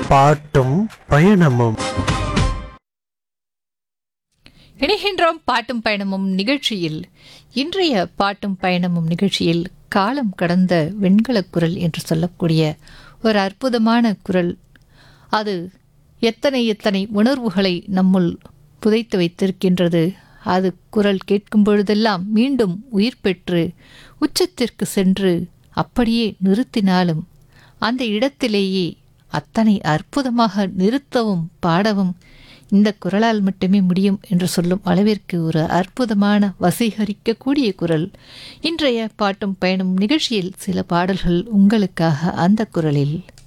பாட்டும் பயணமும் இணைகின்றோம் பாட்டும் பயணமும் நிகழ்ச்சியில் இன்றைய பாட்டும் பயணமும் நிகழ்ச்சியில் காலம் கடந்த வெண்கலக் குரல் என்று சொல்லக்கூடிய ஒரு அற்புதமான குரல் அது எத்தனை எத்தனை உணர்வுகளை நம்முள் புதைத்து வைத்திருக்கின்றது அது குரல் கேட்கும் பொழுதெல்லாம் மீண்டும் உயிர் பெற்று உச்சத்திற்கு சென்று அப்படியே நிறுத்தினாலும் அந்த இடத்திலேயே அத்தனை அற்புதமாக நிறுத்தவும் பாடவும் இந்த குரலால் மட்டுமே முடியும் என்று சொல்லும் அளவிற்கு ஒரு அற்புதமான வசீகரிக்கக்கூடிய குரல் இன்றைய பாட்டும் பயணம் நிகழ்ச்சியில் சில பாடல்கள் உங்களுக்காக அந்த குரலில்